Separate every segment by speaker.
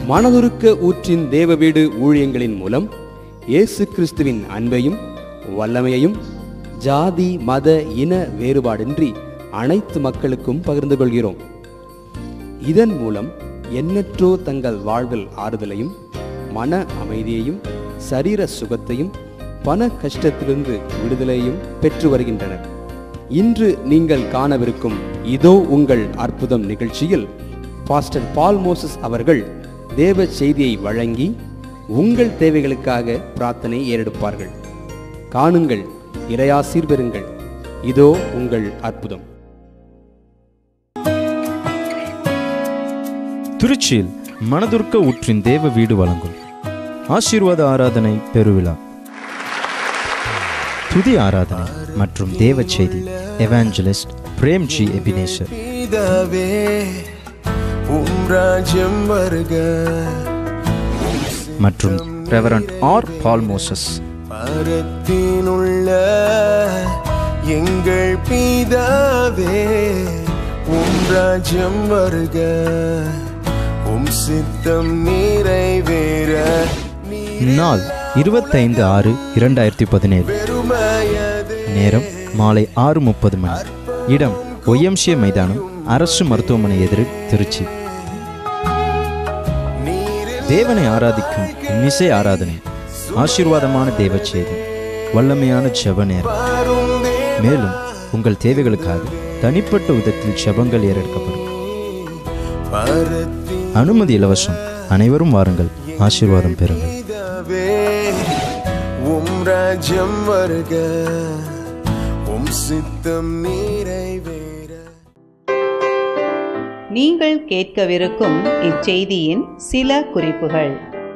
Speaker 1: மனதுருக்க ஊற்றின் தேவ வீடு ஊழியங்களின் மூலம் இயேசு கிறிஸ்துவின் அன்பையும் வல்லமையையும் ஜாதி மத இன வேறுபாடின்றி அனைத்து மக்களுக்கும் பகிர்ந்து கொள்கிறோம் இதன் மூலம் எண்ணற்றோ தங்கள் வாழ்வில் ஆறுதலையும் மன அமைதியையும் சரீர சுகத்தையும் பண கஷ்டத்திலிருந்து விடுதலையும் பெற்று வருகின்றனர் இன்று நீங்கள் காணவிருக்கும் இதோ உங்கள் அற்புதம் நிகழ்ச்சியில் பாஸ்டர் பால் மோசஸ் அவர்கள் தேவ செய்தியை வழங்கி உங்கள் தேவைகளுக்காக பிரார்த்தனை ஏறெடுப்பார்கள் காணுங்கள் இறையாசீர் பெறுங்கள் இதோ உங்கள் அற்புதம்
Speaker 2: திருச்சியில் மனதுர்க்க ஊற்றின் தேவ வீடு வழங்கும் ஆசீர்வாத ஆராதனை பெருவிழா துதி ஆராதனை மற்றும் தேவ செய்தி எவாஞ்சலிஸ்ட் பிரேம்ஜி எபினேசர்
Speaker 3: பிதாவே உம் ராஜ்யம் வருக
Speaker 2: மற்றும் ரெவரண்ட் ஆர் பால் மோசஸ்
Speaker 3: பரத்தினுள்ள எங்கள் பிதாவே உம் ராஜ்யம் வருக உம் சித்தம் நிறைவேற
Speaker 2: நாள் இருபத்தைந்து ஆறு இரண்டாயிரத்தி பதினேழு
Speaker 3: பெருமையது
Speaker 2: நேரம் மாலை ஆறு முப்பது மணி இடம் ஒய்எம்சிஏ மைதானம் அரசு மருத்துவமனை எதிரில் திருச்சி தேவனை ஆராதிக்கும் இன்னிசை ஆராதனை ஆசீர்வாதமான தேவ செய்தி வல்லமையான ஜெப நேரம் மேலும் உங்கள் தேவைகளுக்காக தனிப்பட்ட விதத்தில் ஜெபங்கள் ஏறெடுக்கப்படும்
Speaker 3: பரத்தி
Speaker 2: அனுமதி இலவசம் அனைவரும் வாருங்கள் ஆசீர்வாதம் பெறுங்கள்
Speaker 3: பிதாவே உம் ராஜ்யம் வருக உம் சித்தம் நிறைவேற
Speaker 4: நீங்கள் கேட்கவிருக்கும் இச்செய்தியின் சில குறிப்புகள்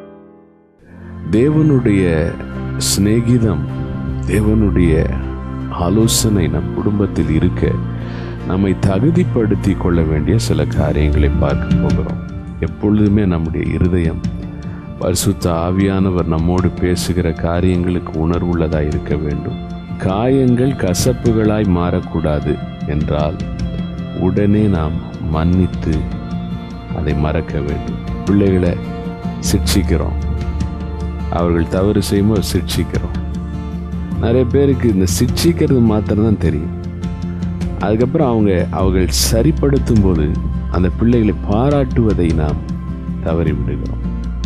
Speaker 5: தேவனுடைய சிநேகிதம் தேவனுடைய ஆலோசனை நம் குடும்பத்தில் இருக்க நம்மை தகுதிப்படுத்தி கொள்ள வேண்டிய சில காரியங்களை பார்க்க போகிறோம் எப்பொழுதுமே நம்முடைய இருதயம் பரிசுத்த ஆவியானவர் நம்மோடு பேசுகிற காரியங்களுக்கு உணர்வுள்ளதாய் இருக்க வேண்டும் காயங்கள் கசப்புகளாய் மாறக்கூடாது என்றால் உடனே நாம் மன்னித்து அதை மறக்க வேண்டும் பிள்ளைகளை சிக்ஷிக்கிறோம் அவர்கள் தவறு செய்யும்போது சிக்ஷிக்கிறோம் நிறைய பேருக்கு இந்த சிக்ஷிக்கிறது மாத்திரம்தான் தெரியும் அதுக்கப்புறம் அவங்க அவர்கள் சரிப்படுத்தும் போது அந்த பிள்ளைகளை பாராட்டுவதை நாம் தவறி விடுகிறோம்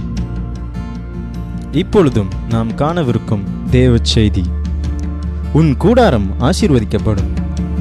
Speaker 2: இப்பொழுதும் நாம் காணவிருக்கும் தேவ செய்தி உன் கூடாரம் ஆசீர்வதிக்கப்படும்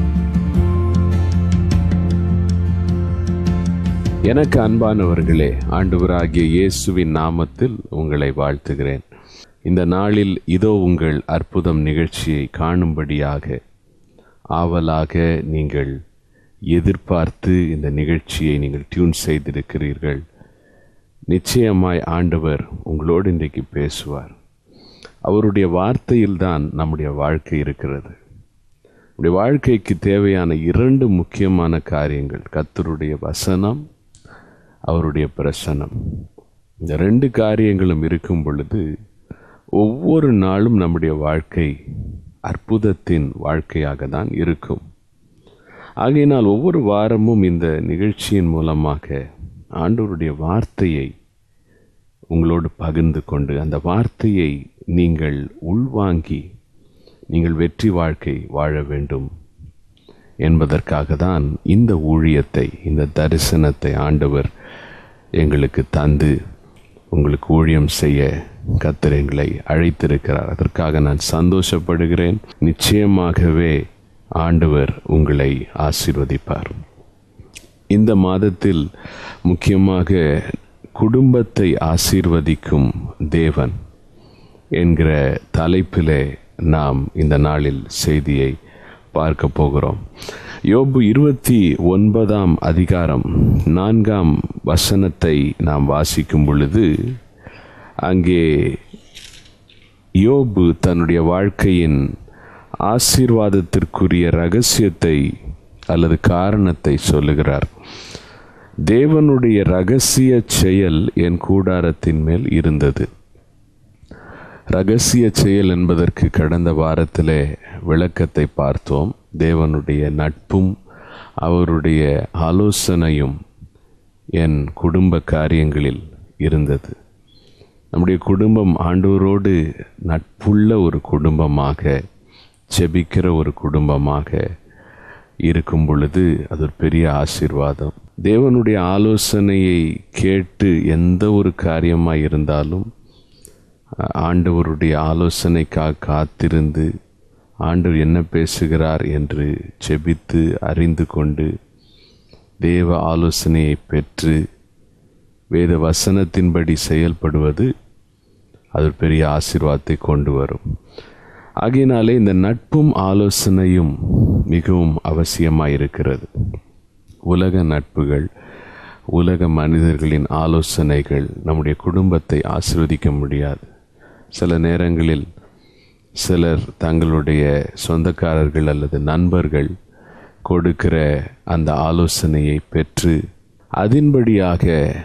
Speaker 5: எனக்கு அன்பானவர்களே ஆண்டவராகிய இயேசுவின் நாமத்தில் உங்களை வாழ்த்துகிறேன் இந்த நாளில் இதோ உங்கள் அற்புதம் நிகழ்ச்சியை காணும்படியாக ஆவலாக நீங்கள் எதிர்பார்த்து இந்த நிகழ்ச்சியை நீங்கள் டியூன் செய்திருக்கிறீர்கள் நிச்சயமாய் ஆண்டவர் உங்களோடு இன்றைக்கு பேசுவார் அவருடைய வார்த்தையில்தான் நம்முடைய வாழ்க்கை இருக்கிறது நம்முடைய வாழ்க்கைக்கு தேவையான இரண்டு முக்கியமான காரியங்கள் கர்த்தருடைய வசனம் அவருடைய பிரசனம் இந்த ரெண்டு காரியங்களும் இருக்கும் பொழுது ஒவ்வொரு நாளும் நம்முடைய வாழ்க்கை அற்புதத்தின் வாழ்க்கையாக தான் இருக்கும் ஆகையினால் ஒவ்வொரு வாரமும் இந்த நிகழ்ச்சியின் மூலமாக ஆண்டவருடைய வார்த்தையை உங்களோடு பகிர்ந்து கொண்டு அந்த வார்த்தையை நீங்கள் உள்வாங்கி நீங்கள் வெற்றி வாழ்க்கை வாழ வேண்டும் என்பதற்காக தான் இந்த ஊழியத்தை இந்த தரிசனத்தை ஆண்டவர் எங்களுக்கு தந்து உங்களுக்கு ஊழியம் செய்ய கர்த்தர் எங்களை அழைத்திருக்கிறார் அதற்காக நான் சந்தோஷப்படுகிறேன் நிச்சயமாகவே ஆண்டவர் உங்களை ஆசீர்வதிப்பார் இந்த மாதத்தில் முக்கியமாக குடும்பத்தை ஆசீர்வதிக்கும் தேவன் என்கிற தலைப்பிலே நாம் இந்த நாளில் செய்தியை பார்க்க போகிறோம் யோபு இருபத்தி ஒன்பதாம் அதிகாரம் நான்காம் வசனத்தை நாம் வாசிக்கும் பொழுது அங்கே யோபு தன்னுடைய வாழ்க்கையின் ஆசீர்வாதத்திற்குரிய ரகசியத்தை அல்லது காரணத்தை சொல்லுகிறார் தேவனுடைய ரகசிய செயல் என் கூடாரத்தின் மேல் இருந்தது ரகசிய செயல் என்பதற்கு கடந்த வாரத்திலே விளக்கத்தை பார்த்தோம் தேவனுடைய நட்பும் அவருடைய ஆலோசனையும் என் குடும்ப காரியங்களில் இருந்தது நம்முடைய குடும்பம் ஆண்டவரோடு நட்புள்ள ஒரு குடும்பமாக செபிக்கிற ஒரு குடும்பமாக இருக்கும் பொழுது அது ஒரு பெரிய ஆசீர்வாதம் தேவனுடைய ஆலோசனையை கேட்டு எந்த ஒரு காரியமாக இருந்தாலும் ஆ- ஆண்டவருடைய ஆலோசனைக்காக காத்திருந்து ஆண்டவர் என்ன பேசுகிறார் என்று செபித்து அறிந்து கொண்டு தேவ ஆலோசனையை பெற்று வேத வசனத்தின்படி செயல்படுவது அது ஒரு பெரிய ஆசீர்வாதத்தை கொண்டு வரும் ஆகையினாலே இந்த நட்பும் ஆலோசனையும் மிகவும் அவசியமாக இருக்கிறது உலக நட்புகள் உலக மனிதர்களின் ஆலோசனைகள் நம்முடைய குடும்பத்தை ஆசீர்வதிக்க முடியாது சில நேரங்களில் சிலர் தங்களுடைய சொந்தக்காரர்கள் அல்லது நண்பர்கள் கொடுக்கிற அந்த ஆலோசனையை பெற்று அதன்படியாக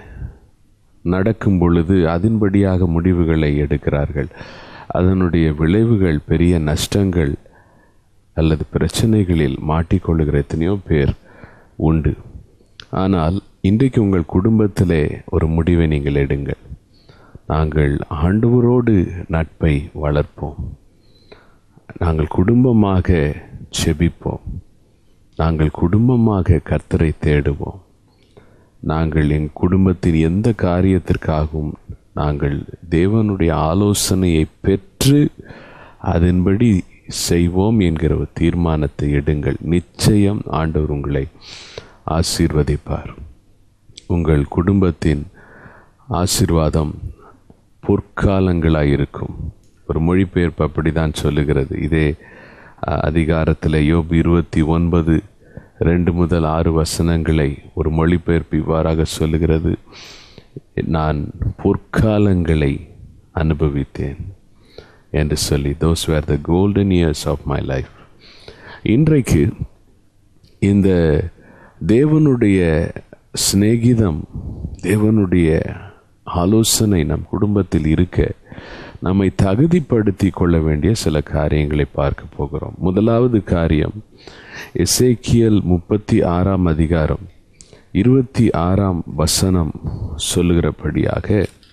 Speaker 5: நடக்கும் பொழுது அதன்படியாக முடிவுகளை எடுக்கிறார்கள் அதனுடைய விளைவுகள் பெரிய நஷ்டங்கள் அல்லது பிரச்சனைகளில் மாட்டிக்கொள்ளுகிற எத்தனையோ பேர் உண்டு ஆனால் இன்றைக்கு உங்கள் குடும்பத்திலே ஒரு முடிவை நீங்கள் எடுங்கள் நாங்கள் ஆண்டவரோடு நட்பை வளர்ப்போம் நாங்கள் குடும்பமாக செபிப்போம் நாங்கள் குடும்பமாக கர்த்தரை தேடுவோம் நாங்கள் என் குடும்பத்தின் எந்த காரியத்திற்காகவும் நாங்கள் தேவனுடைய ஆலோசனையை பெற்று அதன்படி செய்வோம் என்கிற ஒரு தீர்மானத்தை எடுங்கள் நிச்சயம் ஆண்டவர் உங்களை ஆசீர்வதிப்பார் உங்கள் குடும்பத்தின் ஆசீர்வாதம் பொற்காலங்களாயிருக்கும் ஒரு மொழிபெயர்ப்பு அப்படிதான் சொல்லுகிறது இதே அஹ், அதிகாரத்தில் யோபு இருபத்தி ஒன்பது ரெண்டு முதல் ஆறு வசனங்களை ஒரு மொழிபெயர்ப்பு இவ்வாறாக சொல்லுகிறது நான் பொற்காலங்களை அனுபவித்தேன் என்று சொல்லி those were the golden years of my life இன்றைக்கு இந்த தேவனுடைய சிநேகிதம் தேவனுடைய ஆலோசனை நம் குடும்பத்தில் இருக்க நம்மை தகுதிப்படுத்தி கொள்ள வேண்டிய சில காரியங்களை பார்க்க போகிறோம் முதலாவது காரியம் எசேக்கியல் முப்பத்தி ஆறாம் அதிகாரம் இருபத்தி ஆறாம் வசனம் சொல்லுகிறபடியாக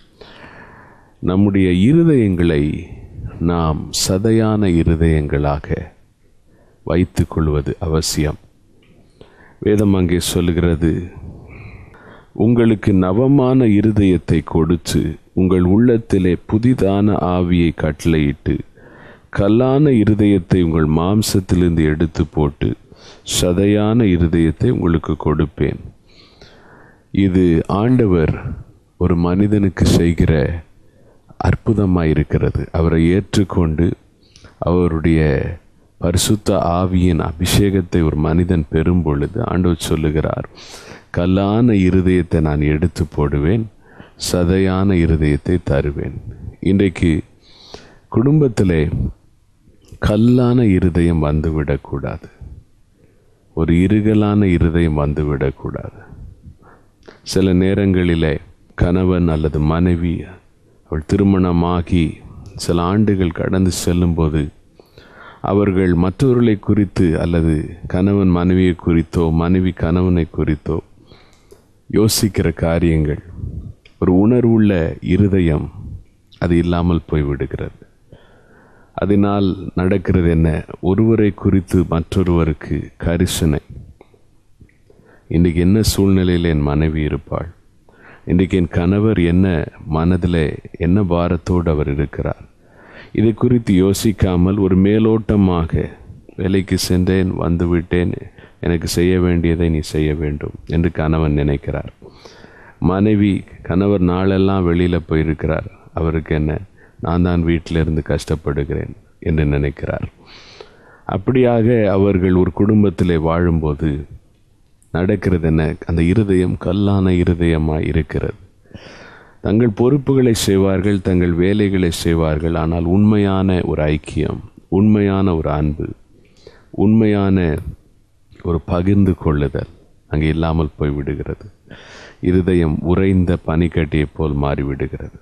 Speaker 5: நம்முடைய இருதயங்களை நாம் சதையான இருதயங்களாக வைத்துக் கொள்வது அவசியம் வேதம் அங்கே சொல்லுகிறது உங்களுக்கு நவமான இருதயத்தை கொடுத்து உங்கள் உள்ளத்திலே புதிதான ஆவியை கட்டளையிட்டு கல்லான இருதயத்தை உங்கள் மாம்சத்திலிருந்து எடுத்து போட்டு சதையான இருதயத்தை உங்களுக்கு கொடுப்பேன் இது ஆண்டவர் ஒரு மனிதனுக்கு செய்கிற அற்புதமாக இருக்கிறது அவரை ஏற்றுக்கொண்டு அவருடைய பரிசுத்த ஆவியின் அபிஷேகத்தை ஒரு மனிதன் பெறும் பொழுது ஆண்டவர் சொல்லுகிறார் கல்லான இருதயத்தை நான் எடுத்து போடுவேன் சதையான இருதயத்தை தருவேன் இன்றைக்கு குடும்பத்திலே கல்லான இருதயம் வந்துவிடக்கூடாது ஒரு இருகலான இருதயம் வந்துவிடக்கூடாது சில நேரங்களிலே கணவன் அல்லது மனைவி அவள் திருமணமாகி சில ஆண்டுகள் கடந்து செல்லும்போது அவர்கள் மற்றவர்களை குறித்து அல்லது கணவன் மனைவியை குறித்தோ மனைவி கணவனை குறித்தோ யோசிக்கிற காரியங்கள் ஒரு உணர்வுள்ள இருதயம் அது இல்லாமல் போய்விடுகிறது அதனால் நடக்கிறது என்ன ஒருவரை குறித்து மற்றொருவருக்கு கரிசனை இன்றைக்கு என்ன சூழ்நிலையில் என் மனைவி இருப்பாள் இன்றைக்கு என் கணவர் என்ன மனதில் என்ன பாரத்தோடு அவர் இருக்கிறார் இதை குறித்து யோசிக்காமல் ஒரு மேலோட்டமாக வேலைக்கு சென்றேன் வந்துவிட்டேன் எனக்கு செய்ய வேண்டியதை நீ செய்ய வேண்டும் என்று கணவன் நினைக்கிறார் மனைவி கணவர் நாளெல்லாம் வெளியில் போயிருக்கிறார் அவருக்கு என்ன நான் தான் வீட்டில் இருந்து கஷ்டப்படுகிறேன் என்று நினைக்கிறார் அப்படியாக அவர்கள் ஒரு குடும்பத்திலே வாழும்போது நடக்கிறது என்ன அந்த இருதயம் கல்லான இருதயமாக இருக்கிறது தங்கள் பொறுப்புகளை செய்வார்கள் தங்கள் வேலைகளை செய்வார்கள் ஆனால் உண்மையான ஒரு ஐக்கியம் உண்மையான ஒரு அன்பு உண்மையான ஒரு பகிர்ந்து கொள்ளுதல் அங்கே இல்லாமல் போய் விடுகிறது இருதயம் உறைந்த பனிக்கட்டியைப் போல் மாறிவிடுகிறது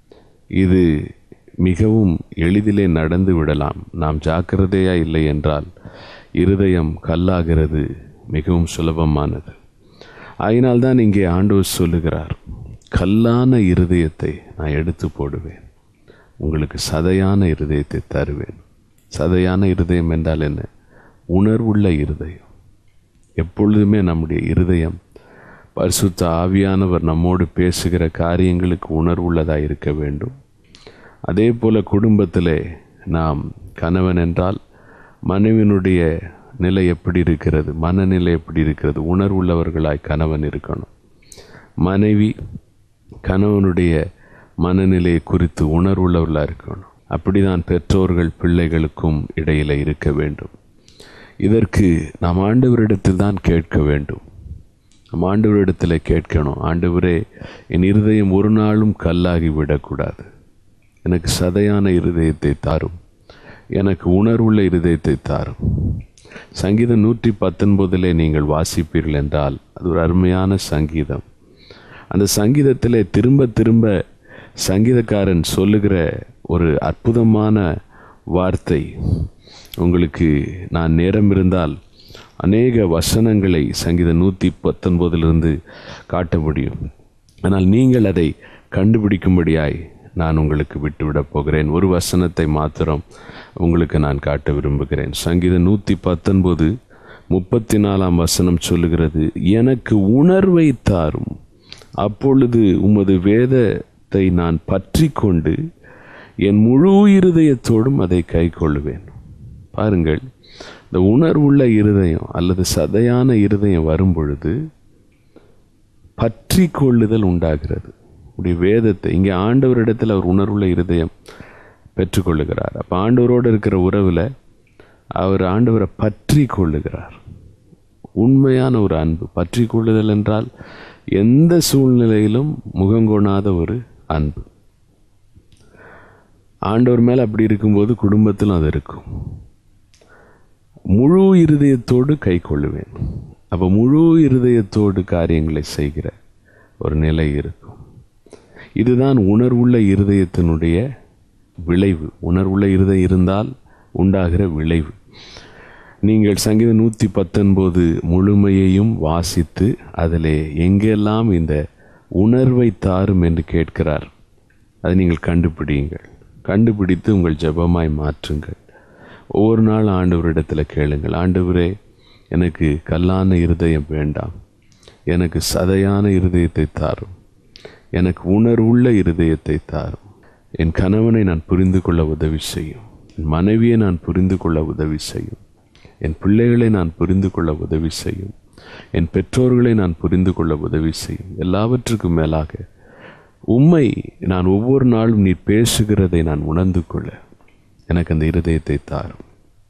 Speaker 5: இது மிகவும் எளிதிலே நடந்து விடலாம் நாம் ஜாக்கிரதையா இல்லை என்றால் இருதயம் கல்லாகிறது மிகவும் சுலபமானது அதனால்தான் இங்கே ஆண்டவர் சொல்லுகிறார் கல்லான இருதயத்தை நான் எடுத்து போடுவேன் உங்களுக்கு சதையான இருதயத்தை தருவேன் சதையான இருதயம் என்றால் என்ன உணர்வுள்ள இருதயம் எப்பொழுதுமே நம்முடைய இருதயம் பரிசுத்த ஆவியானவர் நம்மோடு பேசுகிற காரியங்களுக்கு உணர்வுள்ளதாக இருக்க வேண்டும் அதே போல குடும்பத்திலே நாம் கணவன் என்றால் மனைவினுடைய நிலை எப்படி இருக்கிறது மனநிலை எப்படி இருக்கிறது உணர்வுள்ளவர்களாய் கணவன் இருக்கணும் மனைவி கணவனுடைய மனநிலையை குறித்து உணர்வுள்ளவர்களாக இருக்கணும் அப்படிதான் பெற்றோர்கள் பிள்ளைகளுக்கும் இடையில இருக்க வேண்டும் இதற்கு நாம் ஆண்டவரிடத்தில் தான் கேட்க வேண்டும் நம் ஆண்டவரிடத்தில் கேட்கணும் ஆண்டவரே என் இருதயம் ஒரு நாளும் கல்லாகி விடக்கூடாது எனக்கு சதையான இருதயத்தை தாரும் எனக்கு உணர்வுள்ள இருதயத்தை தாரும் சங்கீதம் நூற்றி பத்தொன்பதிலே நீங்கள் வாசிப்பீர்கள் என்றால் அது ஒரு அருமையான சங்கீதம் அந்த சங்கீதத்திலே திரும்ப திரும்ப சங்கீதக்காரன் சொல்லுகிற ஒரு அற்புதமான வார்த்தை உங்களுக்கு நான் நேரம் இருந்தால் அநேக வசனங்களை சங்கீதம் நூற்றி பத்தொன்பதிலிருந்து காட்ட முடியும் ஆனால் நீங்கள் அதை கண்டுபிடிக்கும்படியாய் நான் உங்களுக்கு விட்டுவிடப் போகிறேன் ஒரு வசனத்தை மாத்திரம் உங்களுக்கு நான் காட்ட விரும்புகிறேன் சங்கீதம் நூற்றி பத்தொன்பது முப்பத்தி நாலாம் வசனம் சொல்லுகிறது எனக்கு உணர்வை தாரும் அப்பொழுது உமது வேதத்தை நான் பற்றி கொண்டு என் முழு இருதயத்தோடும் அதை கை கொள்ளுவேன் பாருங்கள் இந்த உணர்வுள்ள இருதயம் அல்லது சதையான இருதயம் வரும் பொழுது பற்றி கொள்ளுதல் உண்டாகிறது உடைய வேதத்தை இங்கே ஆண்டவரிடத்தில் அவர் உணர்வுள்ள இருதயம் பெற்றுக்கொள்ளுகிறார் அப்போ ஆண்டவரோடு இருக்கிற உறவில் அவர் ஆண்டவரை பற்றி கொள்ளுகிறார் உண்மையான ஒரு அன்பு பற்றி கொள்ளுதல் என்றால் எந்த சூழ்நிலையிலும் முகங்கொணாத ஒரு அன்பு ஆண்டவர் மேலே அப்படி இருக்கும்போது குடும்பத்திலும் அது இருக்கும் முழு இருதயத்தோடு கை கொள்ளுவேன் அப்போ முழு இருதயத்தோடு காரியங்களை செய்கிற ஒரு நிலை இருக்கும் இதுதான் உணர்வுள்ள இருதயத்தினுடைய விளைவு உணர்வுள்ள இருதயம் இருந்தால் உண்டாகிற விளைவு நீங்கள் சங்கீதம் நூற்றி பத்தொன்பது முழுமையையும் வாசித்து அதிலே எங்கெல்லாம் இந்த உணர்வை தாரும் என்று கேட்கிறார் அதை நீங்கள் கண்டுபிடியுங்கள் கண்டுபிடித்து உங்கள் ஜெபமாய் மாற்றுங்கள் ஒவ்வொரு நாள் ஆண்டவரிடத்தில் கேளுங்கள் ஆண்டவரே எனக்கு கல்லான இருதயம் வேண்டாம் எனக்கு சதையான இருதயத்தை தாரும் எனக்கு உணர்வுள்ள இருதயத்தை தாரும் என் கணவனை நான் புரிந்து கொள்ள உதவி செய்யும் என் மனைவியை நான் புரிந்து கொள்ள உதவி செய்யும் என் பிள்ளைகளை நான் புரிந்து கொள்ள உதவி செய்யும் என் பெற்றோர்களை நான் புரிந்து கொள்ள உதவி செய்யும் எல்லாவற்றுக்கும் மேலாக உம்மை நான் ஒவ்வொரு நாளும் நீ பேசுகிறதை நான் உணர்ந்து கொள்ள எனக்கு அந்த இருதயத்தை தாரும்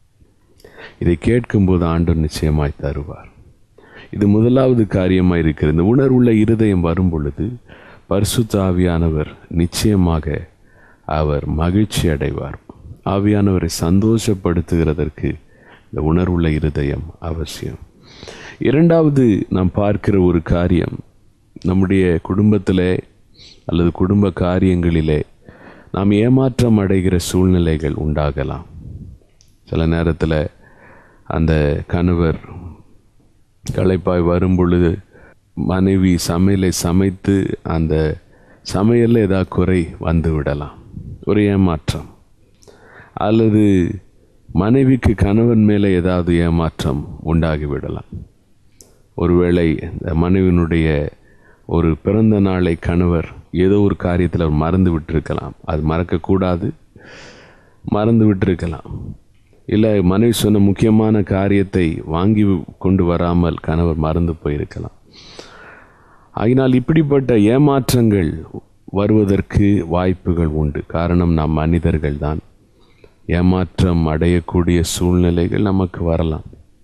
Speaker 5: இதை கேட்கும்போது ஆண்டவர் நிச்சயமாய் தருவார் இது முதலாவது காரியமாக இருக்கிறது இந்த உணர்வுள்ள இருதயம் வரும் பொழுது பரிசுத்த ஆவியானவர் நிச்சயமாக அவர் மகிழ்ச்சி அடைவார் ஆவியானவரை சந்தோஷப்படுத்துகிறதற்கு இந்த உணர்வுள்ள இருதயம் அவசியம் இரண்டாவது நாம் பார்க்கிற ஒரு காரியம் நம்முடைய குடும்பத்திலே அல்லது குடும்ப காரியங்களிலே நாம் ஏமாற்றம் அடைகிற சூழ்நிலைகள் உண்டாகலாம் சில நேரத்தில் அந்த கணவர் களைப்பாய் வரும் பொழுது மனைவி சமையலை சமைத்து அந்த சமையலில் ஏதாவது குறை வந்து விடலாம் ஒரு ஏமாற்றம் அல்லது மனைவிக்கு கணவன் மேலே ஏதாவது ஏமாற்றம் உண்டாகிவிடலாம் ஒருவேளை இந்த மனைவியினுடைய ஒரு பிறந்த நாளை கணவர் ஏதோ ஒரு காரியத்தில் அவர் மறந்து விட்டிருக்கலாம் அது மறக்கக்கூடாது மறந்து விட்டிருக்கலாம் இல்லை மனைவி சொன்ன முக்கியமான காரியத்தை வாங்கி கொண்டு வராமல் கணவர் மறந்து போயிருக்கலாம் ஆகினால் இப்படிப்பட்ட ஏமாற்றங்கள் வருவதற்கு வாய்ப்புகள் உண்டு காரணம் நாம் மனிதர்கள் தான் ஏமாற்றம் அடையக்கூடிய சூழ்நிலைகள் நமக்கு வரலாம்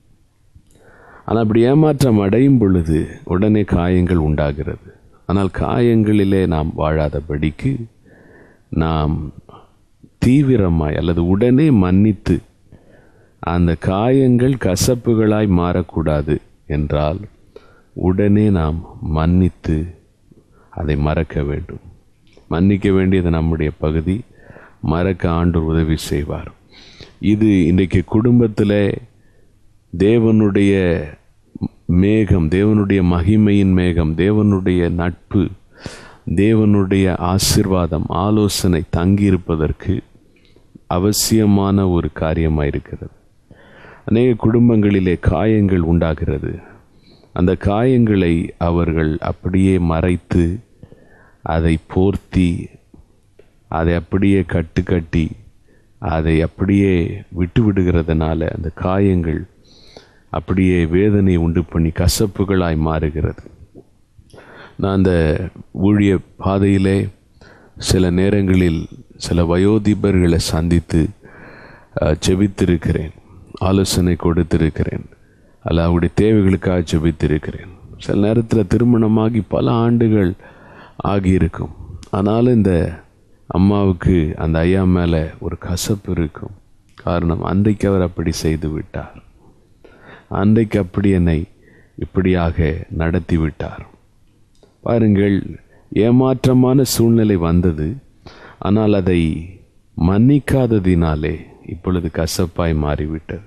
Speaker 5: ஆனால் அப்படி ஏமாற்றம் அடையும் பொழுது உடனே காயங்கள் உண்டாகிறது ஆனால் காயங்களிலே நாம் வாழாதபடிக்கு நாம் தீவிரமாய் அல்லது உடனே மன்னித்து அந்த காயங்கள் கசப்புகளாய் மாறக்கூடாது என்றால் உடனே நாம் மன்னித்து அதை மறக்க வேண்டும் மன்னிக்க வேண்டியது நம்முடைய பகுதி மறக்க ஆண்டவர் உதவி செய்வார் இது இன்றைக்கு குடும்பத்தில் தேவனுடைய மேகம் தேவனுடைய மகிமையின் மேகம் தேவனுடைய நட்பு தேவனுடைய ஆசிர்வாதம் ஆலோசனை தங்கியிருப்பதற்கு அவசியமான ஒரு காரியமாக இருக்கிறது அநேக குடும்பங்களிலே காயங்கள் உண்டாகிறது அந்த காயங்களை அவர்கள் அப்படியே மறைத்து அதை போர்த்தி அதை அப்படியே கட்டு கட்டி அதை அப்படியே விட்டு விடுகிறதுனால அந்த காயங்கள் அப்படியே வேதனை உண்டு பண்ணி கசப்புகளாய் மாறுகிறது நான் அந்த ஊழிய பாதையிலே சில நேரங்களில் சில வயோதிபர்களை சந்தித்து அஹ், ஜெபித்திருக்கிறேன் ஆலோசனை கொடுத்திருக்கிறேன் அல்ல அவருடைய தேவைகளுக்காக ஜெபித்திருக்கிறேன் சில நேரத்தில் திருமணமாகி பல ஆண்டுகள் ஆகியிருக்கும் ஆனாலும் இந்த அம்மாவுக்கு அந்த ஐயா மேலே ஒரு கசப்பு இருக்கும் காரணம் அன்றைக்கு அவர் அப்படி செய்து விட்டார் அன்றைக்கு அப்படி என்னை இப்படியாக நடத்தி விட்டார் பாருங்கள் ஏமாற்றமான சூழ்நிலை வந்தது ஆனால் அதை மன்னிக்காததினாலே இப்பொழுது கசப்பாய் மாறிவிட்டது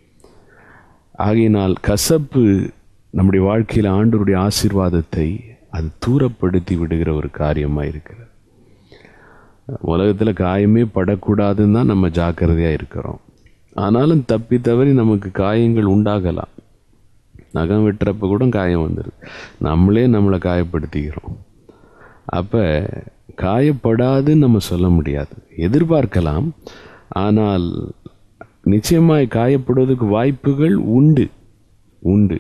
Speaker 5: ஆகையினால் கசப்பு நம்முடைய வாழ்க்கையில் ஆண்டவருடைய ஆசீர்வாதத்தை அது தூரப்படுத்தி விடுகிற ஒரு காரியமாக இருக்கிறது உலகத்தில் காயமே படக்கூடாதுன்னு தான் நம்ம ஜாக்கிரதையாக இருக்கிறோம் ஆனாலும் தப்பி தவறி நமக்கு காயங்கள் உண்டாகலாம் நகம் வெட்டுறப்ப கூட காயம் வந்துடுது நம்மளே நம்மளை காயப்படுத்திக்கிறோம் அப்போ காயப்படாதுன்னு நம்ம சொல்ல முடியாது எதிர்பார்க்கலாம் ஆனால் நிச்சயமாய் காயப்படுவதற்கு வாய்ப்புகள் உண்டு உண்டு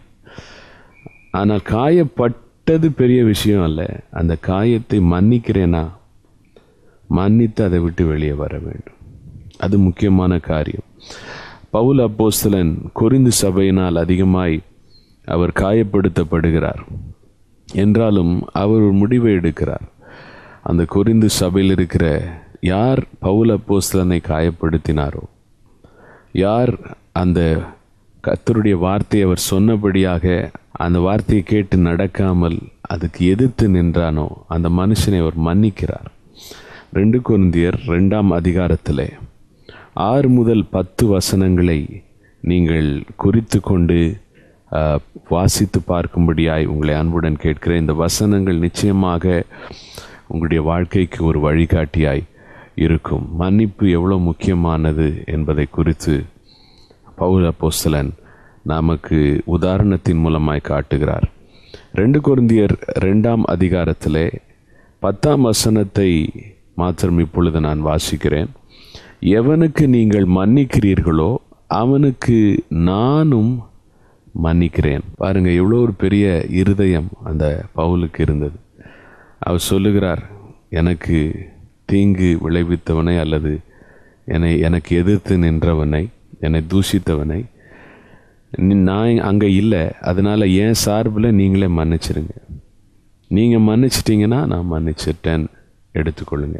Speaker 5: ஆனால் காயப்பட்டது பெரிய விஷயம் அல்ல அந்த காயத்தை மன்னிக்கிறேனா மன்னித்து அதை விட்டு வெளியே வர வேண்டும் அது முக்கியமான காரியம் பவுல் அப்போஸ்தலன் கொரிந்து சபையினால் அதிகமாய் அவர் காயப்படுத்தப்படுகிறார் என்றாலும் அவர் ஒரு முடிவை எடுக்கிறார் அந்த கொரிந்து சபையில் இருக்கிற யார் பவுல் அப்போஸ்தலனை காயப்படுத்தினாரோ யார் அந்த கர்த்தருடைய வார்த்தையை அவர் சொன்னபடியாக அந்த வார்த்தையை கேட்டு நடக்காமல் அதுக்கு எதிர்த்து நின்றானோ அந்த மனுஷனை அவர் மன்னிக்கிறார் ரெண்டு கொரிந்தியர் ரெண்டாம் அதிகாரத்திலே ஆறு முதல் பத்து வசனங்களை நீங்கள் குறித்து கொண்டு ஆஹ், வாசித்து பார்க்கும்படியாய் உங்களை அன்புடன் கேட்கிறேன் இந்த வசனங்கள் நிச்சயமாக உங்களுடைய வாழ்க்கைக்கு ஒரு வழிகாட்டியாய் இருக்கும் மன்னிப்பு எவ்வளோ முக்கியமானது என்பதை குறித்து பவுல் அப்போஸ்தலன் நமக்கு உதாரணத்தின் மூலமாய் காட்டுகிறார் ரெண்டு கொரிந்தியர் ரெண்டாம் அதிகாரத்திலே பத்தாம் வசனத்தை மாத்திரம் இப்பொழுது நான் வாசிக்கிறேன் எவனுக்கு நீங்கள் மன்னிக்கிறீர்களோ அவனுக்கு நானும் மன்னிக்கிறேன் பாருங்க எவ்வளோ ஒரு பெரிய இருதயம் அந்த பவுலுக்கு இருந்தது அவர் சொல்லுகிறார் எனக்கு தீங்கு விளைவித்தவனை அல்லது என்னை எனக்கு எதிர்த்து நின்றவனை என்னை தூஷித்தவனை நீ- நான் அங்கே இல்லை அதனால என் சார்பில் நீங்களே மன்னிச்சிருங்க நீங்கள் மன்னிச்சிட்டிங்கன்னா நான் மன்னிச்சிட்டேன் எடுத்துக்கொள்ளுங்க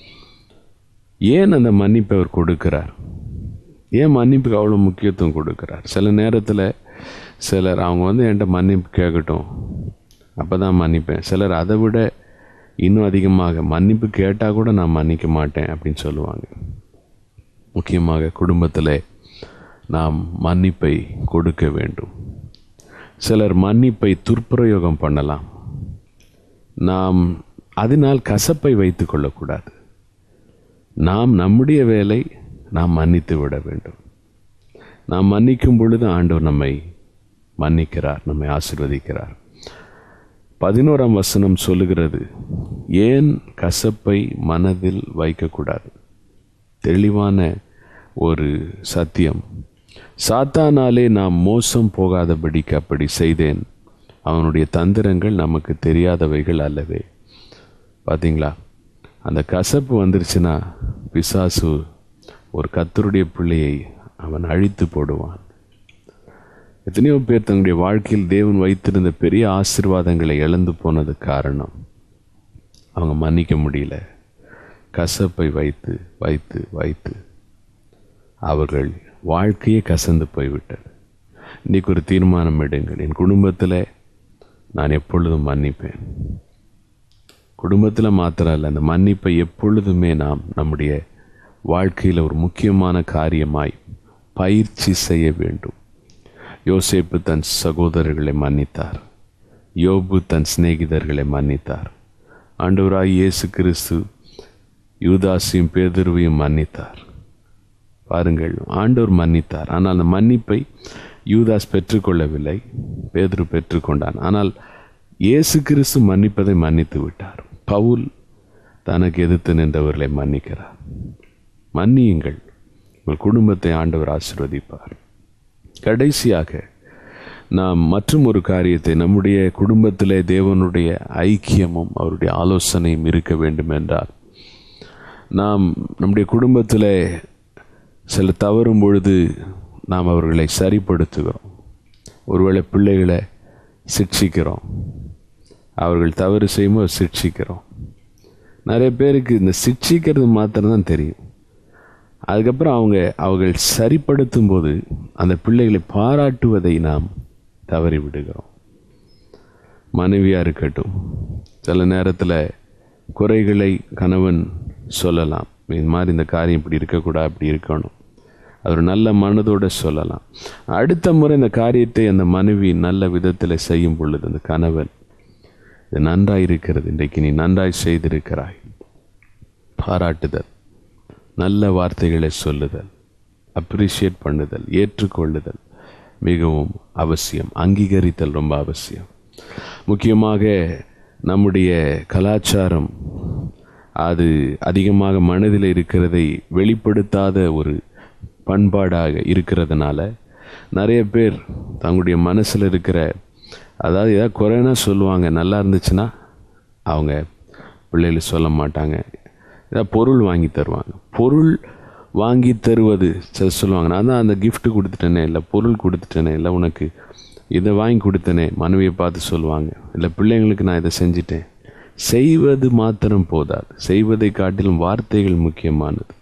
Speaker 5: ஏன் அந்த மன்னிப்பை அவர் கொடுக்கிறார் ஏன் மன்னிப்புக்கு அவ்வளோ முக்கியத்துவம் கொடுக்கிறார் சில நேரத்தில் சிலர் அவங்க வந்து என்கிட்ட மன்னிப்பு கேட்கட்டும் அப்போ தான் மன்னிப்பேன் சிலர் அதை விட இன்னும் அதிகமாக மன்னிப்பு கேட்டால் கூட நான் மன்னிக்க மாட்டேன் அப்படின்னு சொல்லுவாங்க முக்கியமாக குடும்பத்தில் நாம் மன்னிப்பை கொடுக்க வேண்டும் சிலர் மன்னிப்பை துர்ப்பிரயோகம் பண்ணலாம் நாம் அதனால் கசப்பை வைத்து கொள்ளக்கூடாது நாம் நம்முடைய வேலை நாம் மன்னித்து விட வேண்டும் நாம் மன்னிக்கும் பொழுது ஆண்டவர் நம்மை மன்னிக்கிறார் நம்மை ஆசீர்வதிக்கிறார் பதினோராம் வசனம் சொல்லுகிறது ஏன் கசப்பை மனதில் வைக்கக்கூடாது தெளிவான ஒரு சத்தியம் சாத்தானாலே நாம் மோசம் போகாதபடிக்கு அப்படி செய்தேன் அவனுடைய தந்திரங்கள் நமக்கு தெரியாதவைகள் அல்லவே பாத்தீங்களா அந்த கசப்பு வந்துருச்சுன்னா பிசாசு ஒரு கத்தருடைய பிள்ளையை அவன் அழித்து போடுவான் எத்தனையோ பேர் தங்களுடைய வாழ்க்கையில் தேவன் வைத்திருந்த பெரிய ஆசீர்வாதங்களை இழந்து போனது காரணம் அவங்க மன்னிக்க முடியல கசப்பை வைத்து வைத்து வைத்து அவர்கள் வாழ்க்கையே கசந்து போய்விட்டது இன்னைக்கு ஒரு தீர்மானம் எடுங்கள் என் குடும்பத்தில் நான் எப்பொழுதும் மன்னிப்பேன் குடும்பத்தில் மாத்திரம் இல்லை அந்த மன்னிப்பை எப்பொழுதுமே நாம் நம்முடைய வாழ்க்கையில் ஒரு முக்கியமான காரியமாய் பயிற்சி செய்ய வேண்டும் யோசேப்பு தன் சகோதரர்களை மன்னித்தார் யோபு தன் சிநேகிதர்களை மன்னித்தார் ஆண்டவராய் இயேசு கிறிஸ்து யூதாசையும் பேதுருவையும் மன்னித்தார் பாருங்கள் ஆண்டவர் மன்னித்தார் ஆனால் அந்த மன்னிப்பை யூதாஸ் பெற்றுக்கொள்ளவில்லை பேதுரு பெற்றுக்கொண்டான் ஆனால் இயேசு கிறிஸ்து மன்னிப்பதை மன்னித்து விட்டார் பவுல் தனக்கு எதிர்த்து நின்றவர்களை மன்னிக்கிறார் மன்னியுங்கள் உங்கள் குடும்பத்தை ஆண்டவர் ஆசீர்வதிப்பார் கடைசியாக நாம் மற்றும் ஒரு காரியத்தை நம்முடைய குடும்பத்திலே தேவனுடைய ஐக்கியமும் அவருடைய ஆலோசனையும் இருக்க வேண்டும் என்றால் நாம் நம்முடைய குடும்பத்திலே சில தவறும் பொழுது நாம் அவர்களை சரிப்படுத்துகிறோம் ஒருவேளை பிள்ளைகளை சிக்ஷிக்கிறோம் அவர்கள் தவறு செய்யும்போது சிக்ஷிக்கிறோம் நிறைய பேருக்கு இந்த சிக்ஷிக்கிறது மாத்திரம்தான் தெரியும் அதுக்கப்புறம் அவங்க அவர்கள் சரிப்படுத்தும் போது அந்த பிள்ளைகளை பாராட்டுவதை நாம் தவறி விடுகிறோம் மனைவியாக இருக்கட்டும் சில நேரத்தில் குறைகளை கணவன் சொல்லலாம் இது மாதிரி இந்த காரியம் இப்படி இருக்கக்கூடாது இப்படி இருக்கணும் அவர் நல்ல மனதோடு சொல்லலாம் அடுத்த முறை இந்த காரியத்தை அந்த மனைவி நல்ல விதத்தில் செய்யும் பொழுது அந்த கணவன் இது நன்றாய் இருக்கிறது இன்றைக்கு நீ நன்றாய் செய்திருக்கிறாய் பாராட்டுதல் நல்ல வார்த்தைகளை சொல்லுதல் அப்ரிஷியேட் பண்ணுதல் ஏற்றுக்கொள்ளுதல் மிகவும் அவசியம் அங்கீகரித்தல் ரொம்ப அவசியம் முக்கியமாக நம்முடைய கலாச்சாரம் அது அதிகமாக மனதில் இருக்கிறதை வெளிப்படுத்தாத ஒரு பண்பாடாக இருக்கிறதுனால நிறைய பேர் தங்களுடைய மனசில் இருக்கிற அதாவது ஏதாவது குறைனா சொல்லுவாங்க நல்லா இருந்துச்சுன்னா அவங்க பிள்ளைகள் சொல்ல மாட்டாங்க ஏதாவது பொருள் வாங்கி தருவாங்க பொருள் வாங்கி தருவது சில சொல்லுவாங்க நான் தான் அந்த gift கொடுத்துட்டேனே இல்லை பொருள் கொடுத்துட்டேனே இல்லை உனக்கு இதை வாங்கி கொடுத்தனே மனைவியை பார்த்து சொல்லுவாங்க இல்லை பிள்ளைங்களுக்கு நான் இதை செஞ்சிட்டேன் செய்வது மாத்திரம் போதாது செய்வதை காட்டிலும் வார்த்தைகள் முக்கியமானது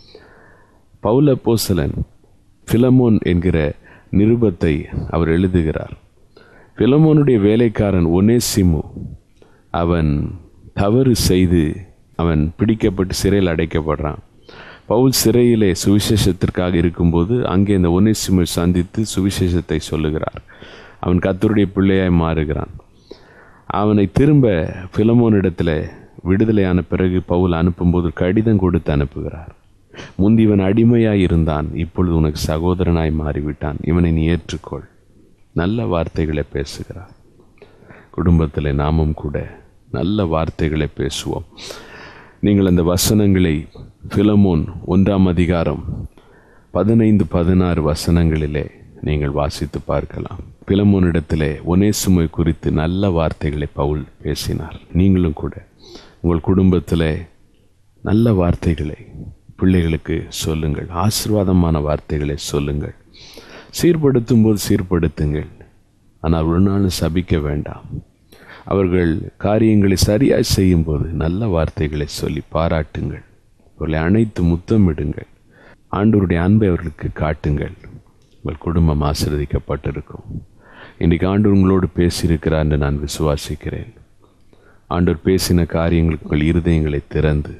Speaker 5: பவுல போசலன் பிலமோன் என்கிற நிருபத்தை அவர் எழுதுகிறார் பிலமோனுடைய வேலைக்காரன் ஒனேசிமு அவன் தவறு செய்து அவன் பிடிக்கப்பட்டு சிறையில் அடைக்கப்படுறான் பவுல் சிறையிலே சுவிசேஷத்திற்காக இருக்கும்போது அங்கே இந்த ஒனேசிமை சந்தித்து சுவிசேஷத்தை சொல்லுகிறார் அவன் கத்தருடைய பிள்ளையாய் மாறுகிறான் அவனை திரும்ப பிலமோனிடத்தில் விடுதலையான பிறகு பவுல் அனுப்பும்போது கடிதம் கொடுத்து அனுப்புகிறார் முந்தி இவன் அடிமையாய் இருந்தான் இப்பொழுது உனக்கு சகோதரனாய் மாறிவிட்டான் இவனை நீ ஏற்றுக்கொள் நல்ல வார்த்தைகளை பேசுகிறார் குடும்பத்தில் நாமும் கூட நல்ல வார்த்தைகளை பேசுவோம் நீங்கள் அந்த வசனங்களை பிலமோன் ஒன்றாம் அதிகாரம் பதினைந்து பதினாறு வசனங்களிலே நீங்கள் வாசித்து பார்க்கலாம் பிலமோனிடத்திலே ஒனேசுமை குறித்து நல்ல வார்த்தைகளை பவுல் பேசினார் நீங்களும் கூட உங்கள் குடும்பத்திலே நல்ல வார்த்தைகளை பிள்ளைகளுக்கு சொல்லுங்கள் ஆசீர்வாதமான வார்த்தைகளை சொல்லுங்கள் சீர்படுத்தும் போது சீர்படுத்துங்கள் ஆனால் ஒரு நாளும் சபிக்க வேண்டாம் அவர்கள் காரியங்களை சரியாய் செய்யும்போது நல்ல வார்த்தைகளை சொல்லி பாராட்டுங்கள் அவர்களை அனைத்து முத்தமிடுங்கள் ஆண்டவருடைய அன்பை அவர்களுக்கு காட்டுங்கள் உங்கள் குடும்பம் ஆசீர்வதிக்கப்பட்டிருக்கும் இன்றைக்கு ஆண்டவர் உங்களோடு பேசியிருக்கிறார் என்று நான் விசுவாசிக்கிறேன் ஆண்டவர் பேசின காரியங்களுக்கு உங்கள் இருதயங்களை திறந்து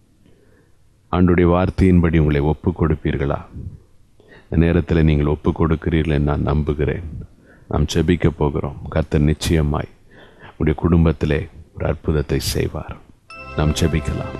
Speaker 5: ஆண்டுடைய வார்த்தையின்படி உங்களை ஒப்புக் கொடுப்பீர்களா இந்த நேரத்தில் நீங்கள் ஒப்புக் கொடுக்கிறீர்கள் என்று நான் நம்புகிறேன் நாம் செபிக்க போகிறோம் கர்த்தர் நிச்சயமாய் உடைய குடும்பத்திலே ஒரு அற்புதத்தை செய்வார் நாம் செபிக்கலாம்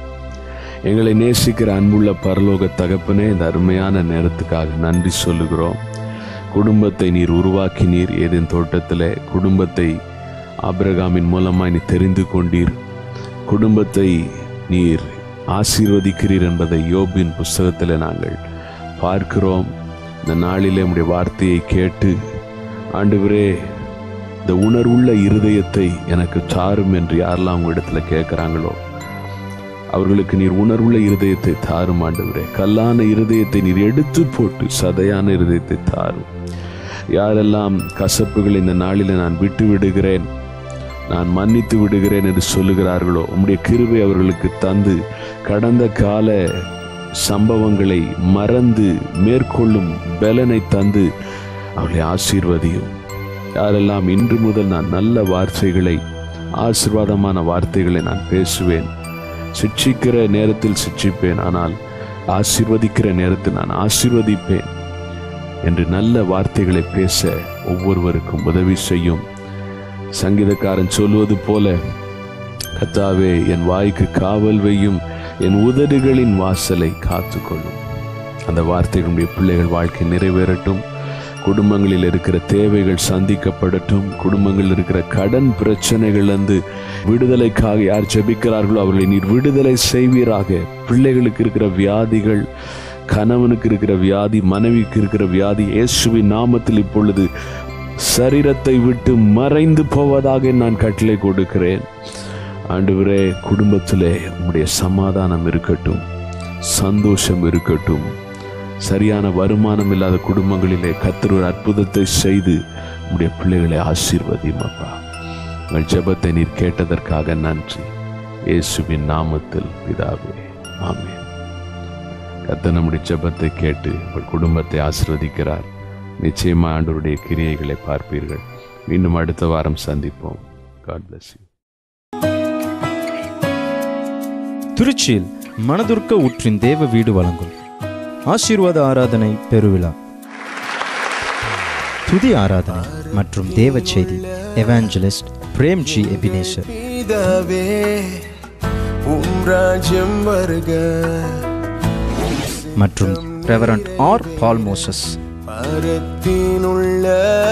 Speaker 5: எங்களை நேசிக்கிற அன்புள்ள பரலோக தகப்பனே இந்த அருமையான நேரத்துக்காக நன்றி சொல்லுகிறோம் குடும்பத்தை நீர் உருவாக்கினீர் ஏதேன் தோட்டத்திலே குடும்பத்தை ஆபிரகாமின் மூலமாய் நீ தெரிந்து கொண்டீர் குடும்பத்தை நீர் ஆசீர்வதிக்கிறீர் என்பதை யோபின் புஸ்தகத்தில் நாங்கள் பார்க்கிறோம் இந்த நாளிலே உடைய வார்த்தையை கேட்டு ஆண்டவரே இந்த உணர்வுள்ள இருதயத்தை எனக்கு தாரும் என்று யாரெல்லாம் உங்க இடத்துல கேட்குறாங்களோ அவர்களுக்கு நீர் உணர்வுள்ள இருதயத்தை தாரும் ஆண்டவரே கல்லான இருதயத்தை நீர் எடுத்து போட்டு சதையான இருதயத்தை தாரும் யாரெல்லாம் கசப்புகள் இந்த நாளில் நான் விட்டு விடுகிறேன் நான் மன்னித்து விடுகிறேன் என்று சொல்லுகிறார்களோ உம்முடைய கிருபை அவர்களுக்கு தந்து கடந்த கால சம்பவங்களை மறந்து மேற்கொள்ளும் பலனை தந்து அவர்களை ஆசீர்வதியும் யாரெல்லாம் இன்று முதல் நான் நல்ல வார்த்தைகளை ஆசீர்வாதமான வார்த்தைகளை நான் பேசுவேன் சிட்சிக்கிற நேரத்தில் சிட்சிப்பேன் ஆனால் ஆசீர்வதிக்கிற நேரத்தில் நான் ஆசீர்வதிப்பேன் என்று நல்ல வார்த்தைகளை பேச ஒவ்வொருவருக்கும் உதவி செய்யும் சங்கீதக்காரன் சொல்வது போல கத்தாவே என் வாய்க்கு காவல் வையும் என் உதடுகளின் வாசலை காத்துக்கொள்ளும் அந்த வார்த்தைகளுடைய பிள்ளைகள் வாழ்க்கை நிறைவேறட்டும் குடும்பங்களில் இருக்கிற தேவைகள் சந்திக்கப்படட்டும் குடும்பங்களில் இருக்கிற கடன் பிரச்சனைகள் வந்து விடுதலைக்காக யார் ஜெபிக்கிறார்களோ அவர்களை நீர் விடுதலை செய்வீராக பிள்ளைகளுக்கு இருக்கிற வியாதிகள் கணவனுக்கு இருக்கிற வியாதி மனைவிக்கு இருக்கிற வியாதி இயேசுவின் நாமத்தில் இப்பொழுது சரீரத்தை விட்டு மறைந்து போவதாக நான் கட்டளை கொடுக்கிறேன் ஆண்டவரே குடும்பத்திலே உம்முடைய சமாதானம் இருக்கட்டும் சந்தோஷம் இருக்கட்டும் சரியான வருமானம் இல்லாத குடும்பங்களிலே கர்த்தர் ஒரு அற்புதத்தை செய்து உம்முடைய பிள்ளைகளை ஆசீர்வதியும் அப்பா உங்கள் ஜெபத்தை நீர் கேட்டதற்காக நன்றி இயேசுவின் நாமத்தில் பிதாவே ஆமென் கர்த்தர் நம்முடைய ஜெபத்தை கேட்டு உங்கள் குடும்பத்தை ஆசீர்வதிக்கிறார் நிச்சயமா ஆண்டவருடைய கிரியைகளை பார்ப்பீர்கள் மீண்டும் அடுத்த வாரம் சந்திப்போம் காட் bless you
Speaker 2: திருச்சியில் மனதுருக்க ஊற்றின் தேவ வீடு வழங்கும் ஆசீர்வாத ஆராதனை பெருவிழா துதி ஆராதனை மற்றும் தேவ செய்தி எவாஞ்சலிஸ்ட் பிரேம்ஜி எபினேசர்
Speaker 3: பிதாவே உம் ராஜ்யம் வருக
Speaker 2: மற்றும் ரெவரண்ட் ஆர் பால் மோசஸ்
Speaker 3: பரத்தினுள்ள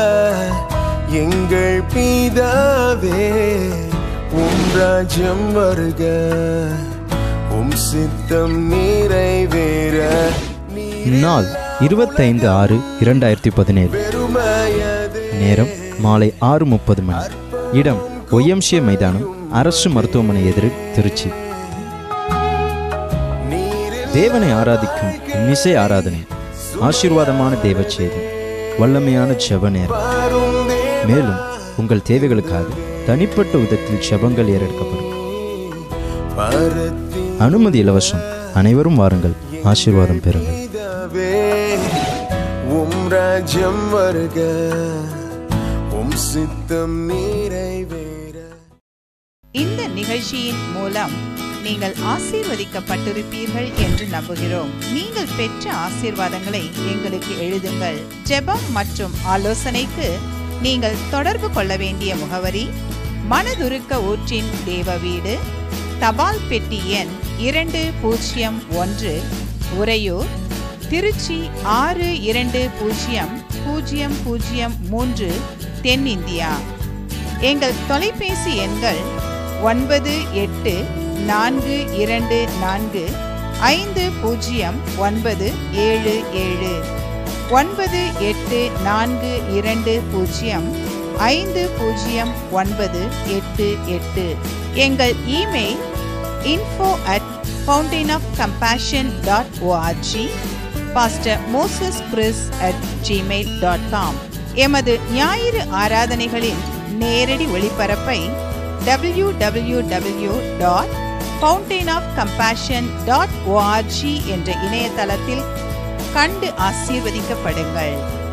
Speaker 3: எங்கள் பிதாவே உம் ராஜ்யம் வருக உம் சித்தம் நிறைவேற
Speaker 2: நாள் இருபத்தைந்து ஆறு இரண்டாயிரத்தி பதினேழு
Speaker 3: பெருமையது
Speaker 2: நேரம் மாலை ஆறு முப்பது மணி இடம் ஒய்எம்சிஏ மைதானம் அரசு மருத்துவமனை எதிரில் திருச்சி தேவனை ஆராதிக்கும் இன்னிசை ஆராதனை ஆசீர்வாதமான தேவ செய்தி வல்லமையான ஜெப நேரம் மேலும் உங்கள் தேவைகளுக்காக தனிப்பட்ட விதத்தில் ஜெபங்கள் ஏறெடுக்கப்படும்
Speaker 3: பரத்தி
Speaker 2: அனுமதி இலவசம் அனைவரும் வாருங்கள் ஆசீர்வாதம் பெறுங்கள்
Speaker 3: பிதாவே உம் ராஜ்யம் வருக உம் சித்தம் நிறைவேற
Speaker 4: இந்த நிகழ்ச்சியின் மூலம் நீங்கள் ஆசீர்வதிக்கப்பட்டிருப்பீர்கள் என்று நம்புகிறோம் நீங்கள் பெற்ற ஆசீர்வாதங்களை எங்களுக்கு எழுதுங்கள் ஜெபம் மற்றும் ஆலோசனைக்கு நீங்கள் தொடர்பு கொள்ள வேண்டிய முகவரி மனதுருக்க ஊற்றின் தேவ வீடு தபால் பெட்டி எண் இரண்டு பூஜ்ஜியம் ஒன்று உறையூர் திருச்சி ஆறு இரண்டு பூஜ்ஜியம் பூஜ்ஜியம் பூஜ்ஜியம் மூன்று தென்னிந்தியா எங்கள் தொலைபேசி எண்கள் ஒன்பது எட்டு நான்கு இரண்டு நான்கு ஐந்து பூஜ்ஜியம் ஒன்பது ஏழு ஏழு ஒன்பது எட்டு நான்கு இரண்டு பூஜ்ஜியம் ஐந்து பூஜ்ஜியம் ஒன்பது எட்டு எட்டு எங்கள் email info at fountain of compassion dot ORG pastor Moses Chris at Gmail dot com எமது ஞாயிறு ஆராதனைகளின் நேரடி ஒளிபரப்பை W W W dot fountain of compassion dot ORG என்ற இணையதளத்தில் கண்டு ஆசீர்வதிக்கப்படுங்கள்